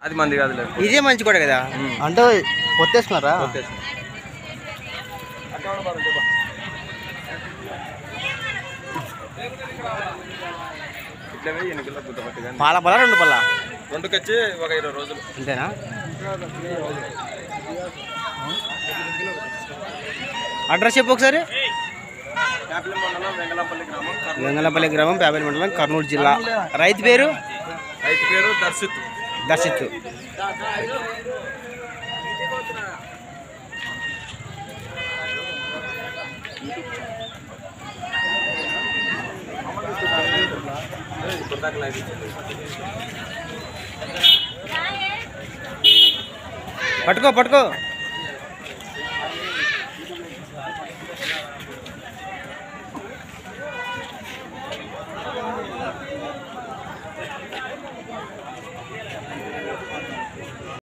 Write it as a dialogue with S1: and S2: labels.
S1: అది మంది కాదు లేదు
S2: ఇదే మంచి కూడా కదా అంటే పొత్తేసుకున్నారా
S1: ఇట్లా వెయ్యి ఎన్నికల్లో గుద్దపట్టి కానీ
S2: పాల పళ్ళ రెండు పళ్ళ
S1: రెండుకి వచ్చి ఒక ఇరవై రోజులు
S2: అంతేనా అడ్రస్ చెప్పు ఒకసారి
S1: యాపిల్ మండలం వెంగళంపల్లి గ్రామం కర్నూలు.
S2: వెంగళపల్లి గ్రామం పేపల్లి మండలం కర్నూలు జిల్లా రైతు పేరు
S1: రైతు పేరు దర్శిత్
S2: దర్శిత్ పట్టుకో పట్టుకో